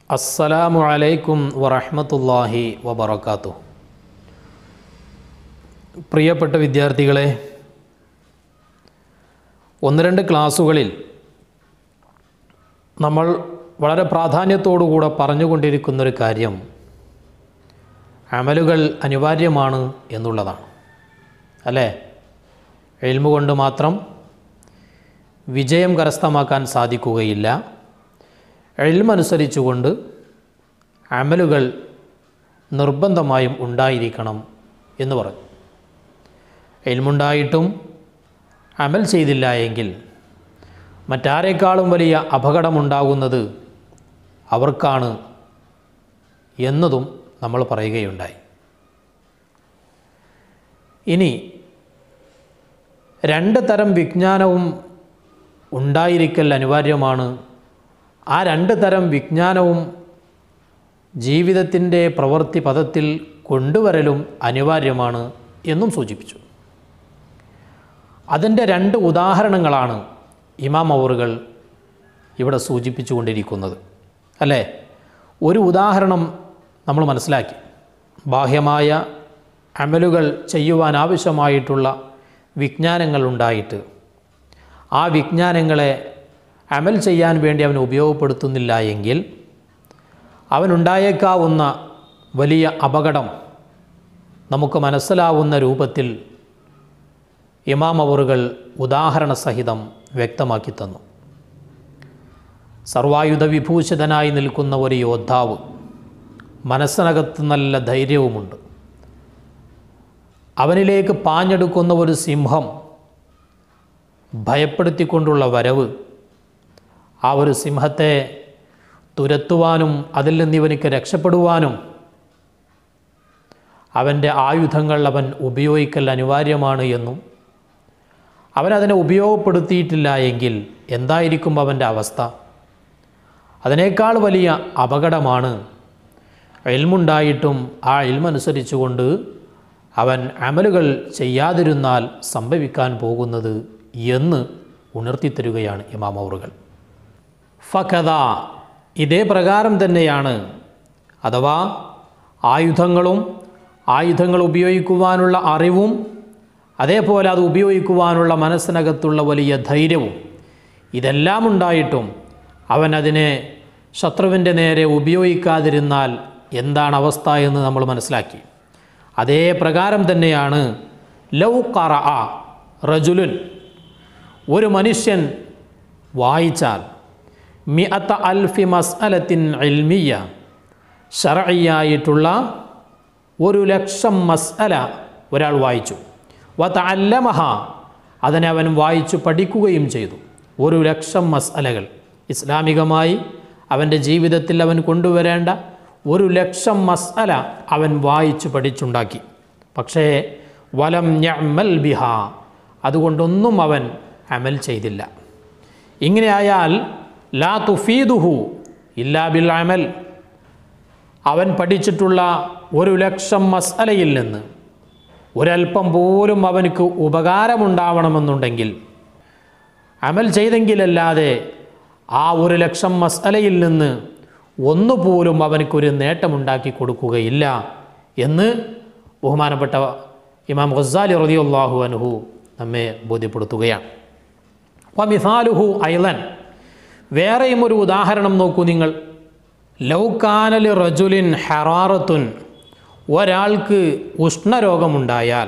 അസ്സലാമു അലൈക്കും വറഹ്മത്തുള്ളാഹി വബറകാതുഹു പ്രിയപ്പെട്ട വിദ്യാർത്ഥികളെ ഒന്ന് രണ്ട് ക്ലാസ്സുകളിൽ നമ്മൾ വളരെ പ്രാധാന്യത്തോടുകൂടെ പറഞ്ഞുകൊണ്ടിരിക്കുന്നൊരു കാര്യം അമലുകൾ അനിവാര്യമാണ് എന്നുള്ളതാണ് അല്ലേ എൽമു കൊണ്ട് മാത്രം വിജയം കരസ്ഥമാക്കാൻ സാധിക്കുകയില്ല എൽമനുസരിച്ചുകൊണ്ട് അമലുകൾ നിർബന്ധമായും ഉണ്ടായിരിക്കണം എന്ന് പറഞ്ഞു എൽമുണ്ടായിട്ടും അമൽ ചെയ്തില്ല എങ്കിൽ മറ്റാരേക്കാളും വലിയ അപകടമുണ്ടാകുന്നത് അവർക്കാണ് എന്നതും നമ്മൾ പറയുകയുണ്ടായി ഇനി രണ്ട് തരം വിജ്ഞാനവും ഉണ്ടായിരിക്കൽ അനിവാര്യമാണ് ആ രണ്ട് തരം വിജ്ഞാനവും ജീവിതത്തിൻ്റെ പ്രവൃത്തി പദത്തിൽ കൊണ്ടുവരലും അനിവാര്യമാണ് എന്നും സൂചിപ്പിച്ചു അതിൻ്റെ രണ്ട് ഉദാഹരണങ്ങളാണ് ഇമാം അവറുകൾ ഇവിടെ സൂചിപ്പിച്ചു കൊണ്ടിരിക്കുന്നത് അല്ലേ ഒരു ഉദാഹരണം നമ്മൾ മനസ്സിലാക്കി ബാഹ്യമായ അമലുകൾ ചെയ്യുവാൻ ആവശ്യമായിട്ടുള്ള വിജ്ഞാനങ്ങൾ ഉണ്ടായിട്ട് ആ വിജ്ഞാനങ്ങളെ അമൽ ചെയ്യാൻ വേണ്ടി അവൻ ഉപയോഗപ്പെടുത്തുന്നില്ല എങ്കിൽ അവനുണ്ടായേക്കാവുന്ന വലിയ അപകടം നമുക്ക് മനസ്സിലാവുന്ന രൂപത്തിൽ ഇമാം അവറുകൾ ഉദാഹരണ സഹിതം വ്യക്തമാക്കി തന്നു സർവായുധ വിഭൂഷിതനായി നിൽക്കുന്ന ഒരു യോദ്ധാവ് മനസ്സിനകത്ത് നല്ല ധൈര്യവുമുണ്ട് അവനിലേക്ക് പാഞ്ഞെടുക്കുന്ന ഒരു സിംഹം ഭയപ്പെടുത്തിക്കൊണ്ടുള്ള വരവ് ആ ഒരു സിംഹത്തെ തുരത്തുവാനും അതിൽ നിന്ന് ഇവനിക്ക് രക്ഷപ്പെടുവാനും അവൻ്റെ ആയുധങ്ങൾ അവൻ ഉപയോഗിക്കൽ അനിവാര്യമാണ് എന്നും അവൻ അതിനെ ഉപയോഗപ്പെടുത്തിയിട്ടില്ല എങ്കിൽ എന്തായിരിക്കും അവൻ്റെ അവസ്ഥ അതിനേക്കാൾ വലിയ അപകടമാണ് എൽമുണ്ടായിട്ടും ആ എൽമനുസരിച്ചുകൊണ്ട് അവൻ അമലുകൾ ചെയ്യാതിരുന്നാൽ സംഭവിക്കാൻ പോകുന്നത് എന്ന് ഉണർത്തിത്തരുകയാണ് ഇമാം ഔറുകൾ ഫഖദ ഇതേ പ്രകാരം തന്നെയാണ് അഥവാ ആയുധങ്ങളും ആയുധങ്ങൾ ഉപയോഗിക്കുവാനുള്ള അറിവും അതേപോലെ അത് ഉപയോഗിക്കുവാനുള്ള മനസ്സിനകത്തുള്ള വലിയ ധൈര്യവും ഇതെല്ലാം ഉണ്ടായിട്ടും അവൻ അതിനെ ശത്രുവിൻ്റെ നേരെ ഉപയോഗിക്കാതിരുന്നാൽ എന്താണ് അവസ്ഥ എന്ന് നമ്മൾ മനസ്സിലാക്കി അതേ പ്രകാരം തന്നെയാണ് ലൗ കറ റജുലുൻ ഒരു മനുഷ്യൻ വായിച്ചാൽ മിഅത്ത അൽഫി മസ്അലത്തിൻ ഇൽമിയ ഷറയായിട്ടുള്ള ഒരു ലക്ഷം മസ്അല ഒരാൾ വായിച്ചു വത്ത അല്ലമഹ അതിനെ അവൻ വായിച്ചു പഠിക്കുകയും ചെയ്തു ഒരു ലക്ഷം മസ്അലകൾ ഇസ്ലാമികമായി അവൻ്റെ ജീവിതത്തിൽ അവൻ കൊണ്ടുവരേണ്ട ഒരു ലക്ഷം മസ്അല അവൻ വായിച്ചു പഠിച്ചുണ്ടാക്കി പക്ഷേ വലം ഞമൽ ബിഹ അതുകൊണ്ടൊന്നും അവൻ അമൽ ചെയ്തില്ല ഇങ്ങനെയായാൽ ലാ തുഫീദുഹു ഇല്ലാ ബിൽ അമൽ അവൻ പഠിച്ചിട്ടുള്ള ഒരു ലക്ഷം മസ്അലയിൽ നിന്ന് ഒരൽപ്പം പോലും അവനക്ക് ഉപകാരമുണ്ടാവണമെന്നുണ്ടെങ്കിൽ അമൽ ചെയ്തെങ്കിലല്ലാതെ ആ ഒരു ലക്ഷം മസ്അലയിൽ നിന്ന് ഒന്നുപോലും അവനക്കൊരു നേട്ടമുണ്ടാക്കി കൊടുക്കുകയില്ല എന്ന് ബഹുമാനപ്പെട്ട ഇമാം ഖസാലി റളിയല്ലാഹു അൻഹു നമ്മെ ബോധ്യപ്പെടുത്തുകയാണ് വമിസാലുഹു ഐലൻ വേറെയും ഒരു ഉദാഹരണം നോക്കൂ നിങ്ങൾ ലൗകാനലി റജുലിൻ ഹെറാറത്തുൻ ഒരാൾക്ക് ഉഷ്ണരോഗമുണ്ടായാൽ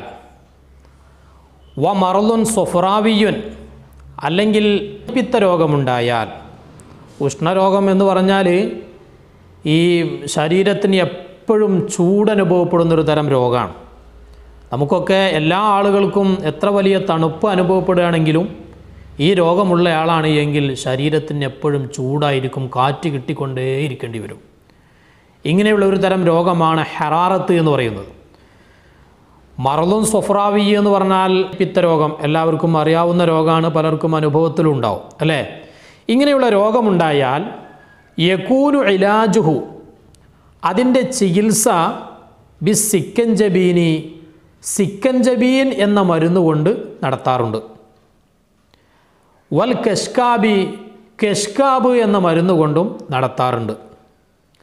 വ മറലുൻ സൊഫ്രാവിയുൻ അല്ലെങ്കിൽ പിത്തരോഗമുണ്ടായാൽ ഉഷ്ണരോഗം എന്ന് പറഞ്ഞാൽ ഈ ശരീരത്തിന് എപ്പോഴും ചൂടനുഭവപ്പെടുന്നൊരു തരം രോഗമാണ് നമുക്കൊക്കെ എല്ലാ ആളുകൾക്കും എത്ര വലിയ തണുപ്പ് അനുഭവപ്പെടുകയാണെങ്കിലും ഈ രോഗമുള്ള ആളാണ് എങ്കിൽ ശരീരത്തിന് എപ്പോഴും ചൂടായിരിക്കും കാറ്റ് കിട്ടിക്കൊണ്ടേ ഇരിക്കേണ്ടി വരും ഇങ്ങനെയുള്ള ഒരു തരം രോഗമാണ് ഹെറാറത്ത് എന്ന് പറയുന്നത് മറലും സൊഫ്രാവി എന്ന് പറഞ്ഞാൽ പിത്തരോഗം എല്ലാവർക്കും അറിയാവുന്ന രോഗമാണ് പലർക്കും അനുഭവത്തിലും ഉണ്ടാവും അല്ലേ ഇങ്ങനെയുള്ള രോഗമുണ്ടായാൽ യക്കൂനു ഇലാജുഹു അതിൻ്റെ ചികിത്സ ബി സിക്കൻജബീനി സിക്കൻജബീൻ എന്ന മരുന്ന് കൊണ്ട് നടത്താറുണ്ട് വൽ കെഷ്കാബി കെഷ്കാബ് എന്ന മരുന്ന് കൊണ്ടും നടത്താറുണ്ട്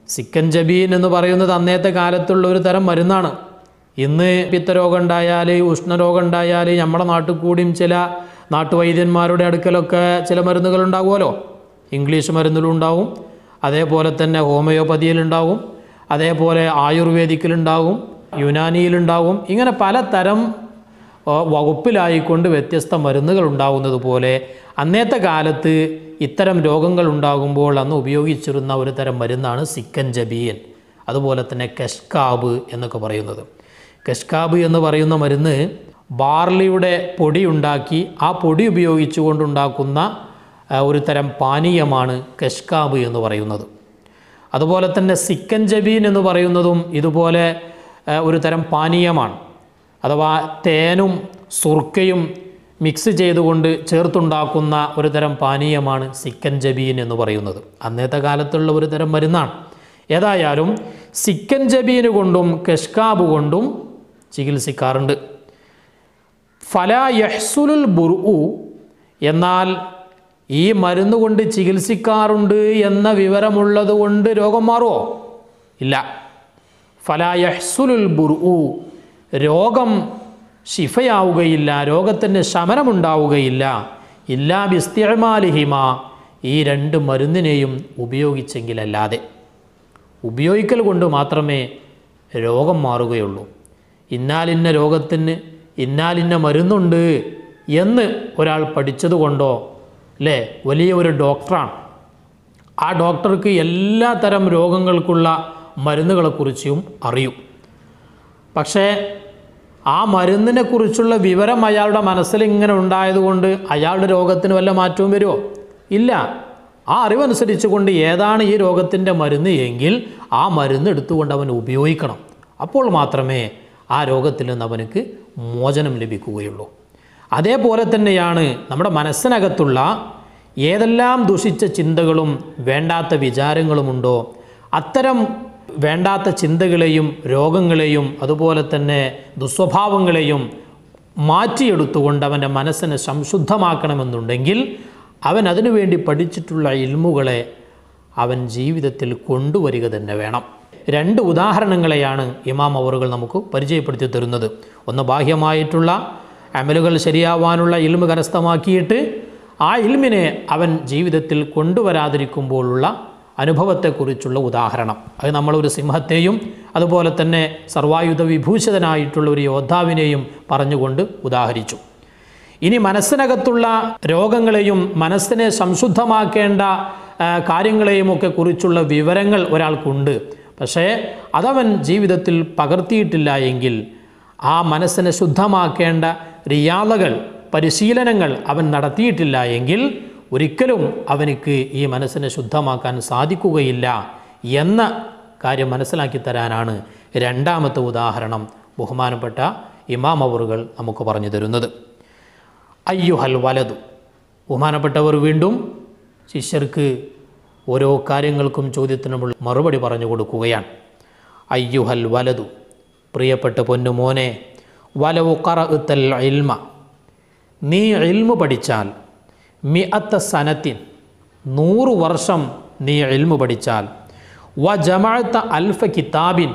സിക്കൻ ജബീൻ എന്ന് പറയുന്നത് അന്നത്തെ കാലത്തുള്ള ഒരു തരം മരുന്നാണ് ഇന്ന് പിത്തരോഗം ഉണ്ടായാൽ ഉഷ്ണരോഗം ഉണ്ടായാൽ നമ്മുടെ നാട്ടിൽ കൂടിയും ചില നാട്ടുവൈദ്യന്മാരുടെ അടുക്കലൊക്കെ ചില മരുന്നുകൾ ഉണ്ടാകുമല്ലോ ഇംഗ്ലീഷ് മരുന്നിലും ഉണ്ടാവും അതേപോലെ തന്നെ ഹോമിയോപ്പതിയിലുണ്ടാവും അതേപോലെ ആയുർവേദിക്കിലുണ്ടാവും യുനാനിയിലുണ്ടാവും ഇങ്ങനെ പലതരം ആ, വകുപ്പിലായിക്കൊണ്ട് വ്യത്യസ്ത മരുന്നുകൾ ഉണ്ടാകുന്നത് പോലെ അന്നത്തെ കാലത്ത് ഇത്തരം രോഗങ്ങൾ ഉണ്ടാകുമ്പോൾ അന്ന് ഉപയോഗിച്ചിരുന്ന ഒരു തരം മരുന്നാണ് സിക്കൻ ജബീൻ അതുപോലെ തന്നെ കെഷ്കാബ് എന്നൊക്കെ പറയുന്നത് കെഷ്കാബ് എന്ന് പറയുന്ന മരുന്ന് ബാർലിയുടെ പൊടി ഉണ്ടാക്കി ആ പൊടി ഉപയോഗിച്ചുകൊണ്ടുണ്ടാക്കുന്ന ആ, ഒരു തരം പാനീയമാണ് കെഷ്കാബ് എന്ന് പറയുന്നത് അതുപോലെ തന്നെ സിക്കൻ ജബീൻ എന്ന് പറയുന്നതും ഇതുപോലെ ആ, ഒരു തരം പാനീയമാണ് അഥവാ തേനും സുർക്കയും മിക്സ് ചെയ്തുകൊണ്ട് ചേർത്തുണ്ടാക്കുന്ന ഒരു തരം പാനീയമാണ് സിക്കൻ ജബീൻ എന്ന് പറയുന്നത് അന്നത്തെ കാലത്തുള്ള ഒരു തരം മരുന്നാണ് ഏതായാലും സിക്കൻ ജബീന് കൊണ്ടും കെഷ്കാബ് കൊണ്ടും ചികിത്സിക്കാറുണ്ട് ഫലാ യഹ്സുലുൽ ബുർഉ എന്നാൽ ഈ മരുന്ന് കൊണ്ട് ചികിത്സിക്കാറുണ്ട് എന്ന വിവരമുള്ളത് കൊണ്ട് രോഗം മാറുമോ ഇല്ല ഫലാ യഹ്സുലുൽ ബുർഉ രോഗം ശിഫയാവുകയില്ല രോഗത്തിന് ശമനമുണ്ടാവുകയില്ല ഇല്ലാ ബിസ്തിഅമാലിഹിമ ഈ രണ്ട് മരുന്നിനെയും ഉപയോഗിച്ചെങ്കിലല്ലാതെ ഉപയോഗിക്കൽ കൊണ്ട് മാത്രമേ രോഗം മാറുകയുള്ളൂ ഇന്നാലിന്ന രോഗത്തിന് ഇന്നാലിന്ന മരുന്നുണ്ട് എന്ന് ഒരാൾ പഠിച്ചതുകൊണ്ടോ അല്ലേ വലിയ ഒരു ഡോക്ടറാണ് ആ ഡോക്ടർക്ക് എല്ലാ തരം രോഗങ്ങൾക്കുള്ള മരുന്നുകളെക്കുറിച്ചും അറിയും പക്ഷേ ആ മരുന്നിനെ കുറിച്ചുള്ള വിവരം അയാളുടെ മനസ്സിൽ ഇങ്ങനെ ഉണ്ടായതുകൊണ്ട് അയാളുടെ രോഗത്തിന് വല്ല മാറ്റവും വരുമോ ഇല്ല ആ അറിവനുസരിച്ച് കൊണ്ട് ഏതാണ് ഈ രോഗത്തിൻ്റെ മരുന്ന് എങ്കിൽ ആ മരുന്ന് എടുത്തുകൊണ്ട് അവൻ ഉപയോഗിക്കണം അപ്പോൾ മാത്രമേ ആ രോഗത്തിൽ നിന്ന് അവനക്ക് മോചനം ലഭിക്കുകയുള്ളൂ അതേപോലെ തന്നെയാണ് നമ്മുടെ മനസ്സിനകത്തുള്ള ഏതെല്ലാം ദുഷിച്ച ചിന്തകളും വേണ്ടാത്ത വിചാരങ്ങളുമുണ്ടോ അത്തരം വേണ്ടാത്ത ചിന്തകളെയും രോഗങ്ങളെയും അതുപോലെ തന്നെ ദുസ്വഭാവങ്ങളെയും മാറ്റിയെടുത്തുകൊണ്ട് അവൻ്റെ മനസ്സിനെ സംശുദ്ധമാക്കണമെന്നുണ്ടെങ്കിൽ അവൻ അതിനുവേണ്ടി പഠിച്ചിട്ടുള്ള ഇൽമുകളെ അവൻ ജീവിതത്തിൽ കൊണ്ടുവരിക തന്നെ വേണം രണ്ട് ഉദാഹരണങ്ങളെയാണ് ഇമാം അവറുകൾ നമുക്ക് പരിചയപ്പെടുത്തി തരുന്നത് ഒന്ന് ബാഹ്യമായിട്ടുള്ള അമലുകൾ ശരിയാവാനുള്ള ഇൽമ് കരസ്ഥമാക്കിയിട്ട് ആ ഇൽമിനെ അവൻ ജീവിതത്തിൽ കൊണ്ടുവരാതിരിക്കുമ്പോഴുള്ള അനുഭവത്തെക്കുറിച്ചുള്ള ഉദാഹരണം അത് നമ്മളൊരു സിംഹത്തെയും അതുപോലെ തന്നെ സർവായുധ വിഭൂഷിതനായിട്ടുള്ള ഒരു യോദ്ധാവിനെയും പറഞ്ഞുകൊണ്ട് ഉദാഹരിച്ചു ഇനി മനസ്സിനകത്തുള്ള രോഗങ്ങളെയും മനസ്സിനെ സംശുദ്ധമാക്കേണ്ട ആ, കാര്യങ്ങളെയും ഒക്കെ കുറിച്ചുള്ള വിവരങ്ങൾ ഒരാൾക്കുണ്ട് പക്ഷേ അതവൻ ജീവിതത്തിൽ പകർത്തിയിട്ടില്ല എങ്കിൽ ആ മനസ്സിനെ ശുദ്ധമാക്കേണ്ട റിയാദകൾ പരിശീലനങ്ങൾ അവൻ നടത്തിയിട്ടില്ല എങ്കിൽ ഒരിക്കലും അവനിക്ക് ഈ മനസ്സിനെ ശുദ്ധമാക്കാൻ സാധിക്കുകയില്ല എന്ന കാര്യം മനസ്സിലാക്കി തരാനാണ് രണ്ടാമത്തെ ഉദാഹരണം ബഹുമാനപ്പെട്ട ഇമാം അവറുകൾ നമുക്ക് പറഞ്ഞു തരുന്നത് അയ്യുഹൽ വലതു ബഹുമാനപ്പെട്ടവർ വീണ്ടും ശിഷ്യർക്ക് ഓരോ കാര്യങ്ങൾക്കും ചോദ്യത്തിനുമുള്ള മറുപടി പറഞ്ഞു കൊടുക്കുകയാണ് അയ്യുഹൽ വലതു പ്രിയപ്പെട്ട പൊന്നുമോനെ വലവു കറത്തൽ ഇൽമ നീ ഇൽമു പഠിച്ചാൽ മി അത്ത സനത്തിൻ നൂറ് വർഷം നീ ഇൽമു പഠിച്ചാൽ വ ജമാഅത്ത അൽഫ കിതാബിൻ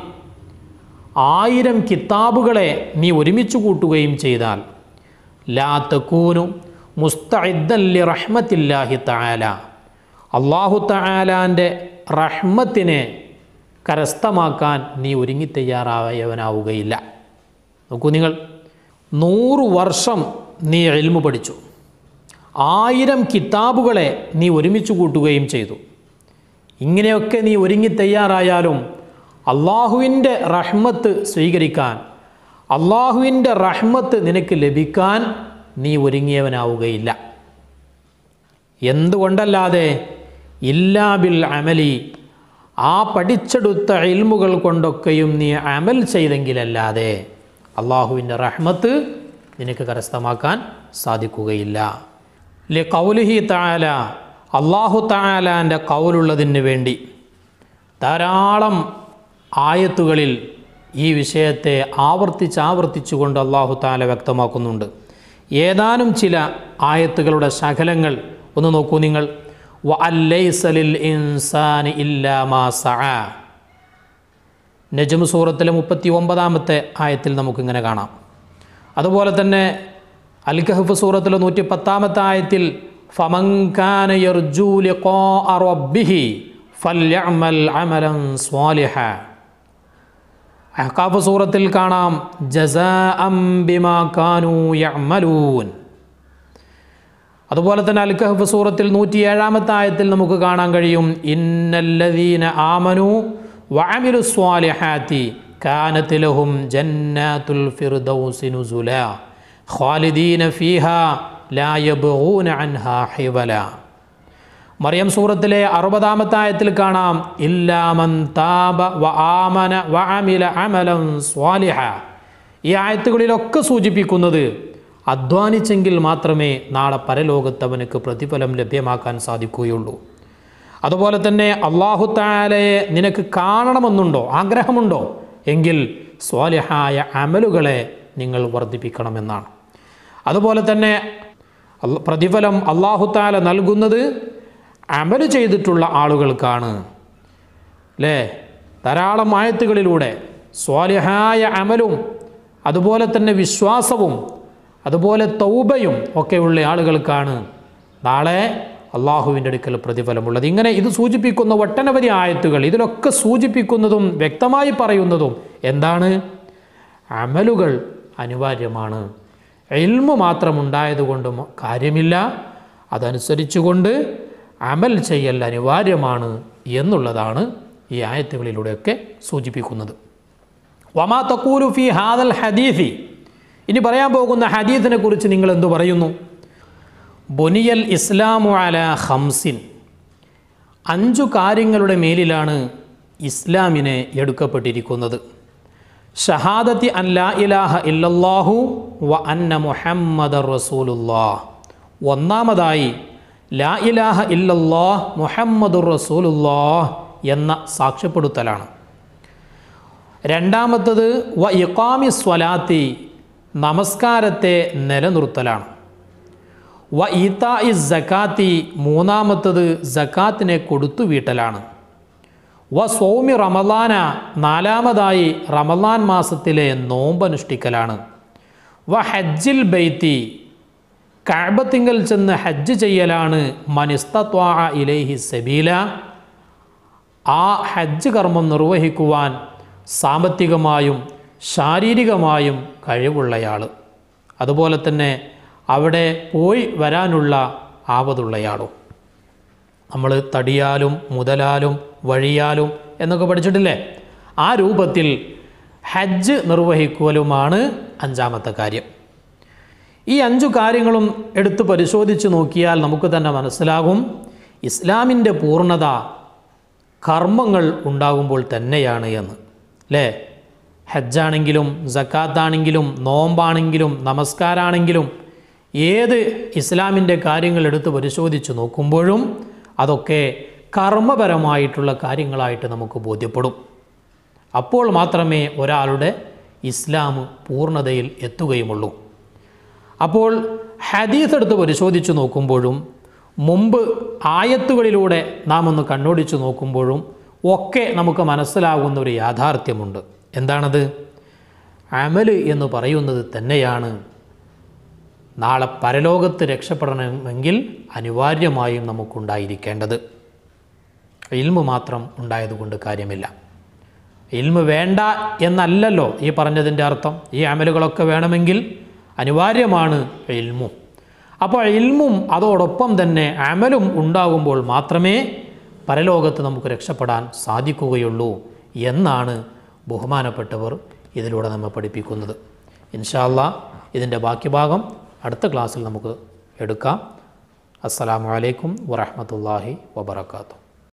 ആയിരം കിതാബുകളെ നീ ഒരുമിച്ച് കൂട്ടുകയും ചെയ്താൽ ലാ തക്കൂനു മുസ്തഇദ്ദല്ലി റഹ്മത്തില്ലാഹി തആല അള്ളാഹു തആലാൻ്റെ റഹ്മത്തിനെ കരസ്ഥമാക്കാൻ നീ ഒരുങ്ങി തയ്യാറായവനാവുകയില്ല നോക്കൂ നിങ്ങൾ നൂറ് വർഷം നീ എൽമു പഠിച്ചു ആയിരം കിതാബുകളെ നീ ഒരുമിച്ച് കൂട്ടുകയും ചെയ്തു ഇങ്ങനെയൊക്കെ നീ ഒരുങ്ങി തയ്യാറായാലും അള്ളാഹുവിൻ്റെ റഹ്മത്ത് സ്വീകരിക്കാൻ അള്ളാഹുവിൻ്റെ റഹ്മത്ത് നിനക്ക് ലഭിക്കാൻ നീ ഒരുങ്ങിയവനാവുകയില്ല എന്തുകൊണ്ടല്ലാതെ ഇല്ലാ ബിൽ അമലി ആ പഠിച്ചെടുത്ത ഇൽമുകൾ കൊണ്ടൊക്കെയും നീ അമൽ ചെയ്തെങ്കിലല്ലാതെ അള്ളാഹുവിൻ്റെ റഹ്മത്ത് നിനക്ക് കരസ്ഥമാക്കാൻ സാധിക്കുകയില്ല ലി കൗലിഹി താല അള്ളാഹു താലാൻ്റെ കൗലുള്ളതിന് വേണ്ടി ധാരാളം ആയത്തുകളിൽ ഈ വിഷയത്തെ ആവർത്തിച്ച് ആവർത്തിച്ചുകൊണ്ട് അള്ളാഹു താല വ്യക്തമാക്കുന്നുണ്ട് ഏതാനും ചില ആയത്തുകളുടെ ശകലങ്ങൾ ഒന്ന് നോക്കൂ നിങ്ങൾ വ അല്ലൈസലിൽ ഇൻസാനി ഇല്ലാ മാ സഅ നജം സൂറത്തിലെ മുപ്പത്തി ഒമ്പതാമത്തെ ആയത്തിൽ നമുക്കിങ്ങനെ കാണാം അതുപോലെ തന്നെ അൽ കഹഫ് സൂറത്തിലെ നൂറ്റി പത്താമത്തെ ആയത്തിൽ ഫമങ്കാന യർജൂ ലിഖാഅ റബ്ബിഹി ഫല്യഅമൽ അമലൻ സ്വാലിഹ അഹ്കാഫ് സൂറത്തിൽ കാണാം ജസാഅം ബിമാ കാനൂ യഅമലൂൻ അതുപോലെ തന്നെ അൽ കഹഫ് സൂറത്തിൽ നൂറ്റി ഏഴാമത്തെ ആയത്തിൽ നമുക്ക് കാണാൻ കഴിയും ഇന്നല്ലദീന ആമനു വഅമിലു സ്വാലിഹാത്തി കാനത്ത് ലഹും ജന്നാത്തുൽ ഫിർദൗസി നുസുല ഖാലിദീന ഫീഹ ലാ യബ്ഗൂന അൻഹാ ഹിവല മറിയം സൂറത്തിലെ അറുപതാമത്തെ ആയത്തിൽ കാണാം ഇല്ലാമൻ താബ വ ആമന വ അമില അമലം സ്വാലിഹ ഈ ആയത്തുകളിലൊക്കെ സൂചിപ്പിക്കുന്നത് അധ്വാനിച്ചെങ്കിൽ മാത്രമേ നാളെ പരലോകത്ത് അവനക്ക് പ്രതിഫലം ലഭ്യമാക്കാൻ സാധിക്കുകയുള്ളൂ അതുപോലെ തന്നെ അള്ളാഹു താലയെ നിനക്ക് കാണണമെന്നുണ്ടോ ആഗ്രഹമുണ്ടോ എങ്കിൽ സ്വാലിഹായ അമലുകളെ നിങ്ങൾ വർദ്ധിപ്പിക്കണമെന്നാണ് അതുപോലെ തന്നെ അല്ല- പ്രതിഫലം അള്ളാഹു താല നൽകുന്നത് അമല് ചെയ്തിട്ടുള്ള ആളുകൾക്കാണ് അല്ലേ ധാരാളം ആയത്തുകളിലൂടെ സ്വാലിഹായ അമലും അതുപോലെ തന്നെ വിശ്വാസവും അതുപോലെ തൗബയും ഒക്കെയുള്ള ആളുകൾക്കാണ് നാളെ അള്ളാഹുവിൻ്റെ അടുക്കൽ പ്രതിഫലമുള്ളത് ഇങ്ങനെ ഇത് സൂചിപ്പിക്കുന്ന ഒട്ടനവധി ആയത്തുകൾ ഇതിലൊക്കെ സൂചിപ്പിക്കുന്നതും വ്യക്തമായി പറയുന്നതും എന്താണ് അമലുകൾ അനിവാര്യമാണ് എൽമു മാത്രം ഉണ്ടായതുകൊണ്ടും കാര്യമില്ല അതനുസരിച്ചുകൊണ്ട് അമൽ ചെയ്യൽ അനിവാര്യമാണ് എന്നുള്ളതാണ് ഈ ആയത്തുകളിലൂടെയൊക്കെ സൂചിപ്പിക്കുന്നത് വമാ തക്കൂലു ഫി ഹാദൽ ഹദീഫി ഇനി പറയാൻ പോകുന്ന ഹദീഫിനെ കുറിച്ച് നിങ്ങൾ എന്തു പറയുന്നു ബൊനിയൽ ഇസ്ലാമു അല ഹംസിൻ അഞ്ചു കാര്യങ്ങളുടെ മേലിലാണ് ഇസ്ലാമിനെ എടുക്കപ്പെട്ടിരിക്കുന്നത് ഷഹാദത്തി അൻ ലാ ഇലാഹ ഇല്ലല്ലാഹു വ അന്ന മുഹമ്മദ റസൂലുല്ലാഹ് ഒന്നാമതായി ലാ ഇലാഹ ഇല്ലല്ലാഹ് മുഹമ്മദുർ റസൂലുല്ലാഹ് എന്ന സാക്ഷ്യപ്പെടുത്തലാണ് രണ്ടാമത്തത് വ ഇഖാമി സ്വലാത്തി നമസ്കാരത്തെ നിലനിർത്തലാണ് വ ഈത്താ ഇ സക്കാത്തി മൂന്നാമത്തത് സക്കാത്തിനെ കൊടുത്തു വീട്ടലാണ് വ സൗമി റമലാന നാലാമതായി റമലാൻ മാസത്തിലെ നോമ്പനുഷ്ഠിക്കലാണ് വ ഹജ്ജിൽ ബൈത്തി കഅബത്തിങ്കൽ ചെന്ന് ഹജ്ജ് ചെയ്യലാണ് മനിസ്തത്വാ ഇലൈഹി സബീല ആ ഹജ്ജ് കർമ്മം നിർവഹിക്കുവാൻ സാമ്പത്തികമായും ശാരീരികമായും കഴിവുള്ളയാൾ അതുപോലെ തന്നെ അവിടെ പോയി വരാനുള്ള ആവതുള്ളയാളും നമ്മൾ തടിയാലും മുതലാലും വഴിയാലും എന്നൊക്കെ പഠിച്ചിട്ടില്ലേ ആ രൂപത്തിൽ ഹജ്ജ് നിർവഹിക്കലുമാണ് അഞ്ചാമത്തെ കാര്യം ഈ അഞ്ചു കാര്യങ്ങളും എടുത്ത് പരിശോധിച്ച് നോക്കിയാൽ നമുക്ക് തന്നെ മനസ്സിലാകും ഇസ്ലാമിൻ്റെ പൂർണ്ണത കർമ്മങ്ങൾ ഉണ്ടാകുമ്പോൾ തന്നെയാണ് എന്ന് അല്ലേ ഹജ്ജാണെങ്കിലും സക്കാത്താണെങ്കിലും നോമ്പാണെങ്കിലും നമസ്കാരാണെങ്കിലും ഏത് ഇസ്ലാമിൻ്റെ കാര്യങ്ങൾ എടുത്ത് പരിശോധിച്ച് നോക്കുമ്പോഴും അതൊക്കെ കർമ്മപരമായിട്ടുള്ള കാര്യങ്ങളായിട്ട് നമുക്ക് ബോധ്യപ്പെടും അപ്പോൾ മാത്രമേ ഒരാളുടെ ഇസ്ലാം പൂർണ്ണതയിൽ എത്തുകയുമുള്ളൂ അപ്പോൾ ഹദീസ് എടുത്ത് പരിശോധിച്ച് നോക്കുമ്പോഴും മുമ്പ് ആയത്തുകളിലൂടെ നാം ഒന്ന് കണ്ണോടിച്ച് നോക്കുമ്പോഴും ഒക്കെ നമുക്ക് മനസ്സിലാകുന്ന ഒരു യാഥാർത്ഥ്യമുണ്ട് എന്താണത് അമല് എന്ന് പറയുന്നത് തന്നെയാണ് നാളെ പരലോകത്ത് രക്ഷപ്പെടണമെങ്കിൽ അനിവാര്യമായും നമുക്കുണ്ടായിരിക്കേണ്ടത് ഇൽമ് മാത്രം ഉണ്ടായതുകൊണ്ട് കാര്യമില്ല ഇൽമ് വേണ്ട എന്നല്ലല്ലോ ഈ പറഞ്ഞതിൻ്റെ അർത്ഥം ഈ അമലുകളൊക്കെ വേണമെങ്കിൽ അനിവാര്യമാണ് ഇൽമും അപ്പോൾ ഇൽമും അതോടൊപ്പം തന്നെ അമലും ഉണ്ടാകുമ്പോൾ മാത്രമേ പരലോകത്ത് നമുക്ക് രക്ഷപ്പെടാൻ സാധിക്കുകയുള്ളൂ എന്നാണ് ബഹുമാനപ്പെട്ടവർ ഇതിലൂടെ നമ്മെ പഠിപ്പിക്കുന്നത് ഇൻഷാല്ല ഇതിൻ്റെ ബാക്കി ഭാഗം അടുത്ത ക്ലാസ്സിൽ നമുക്ക് എടുക്കാം അസ്സലാമു അലൈക്കും വറഹമത്തല്ലാഹി വബർക്കാത്തു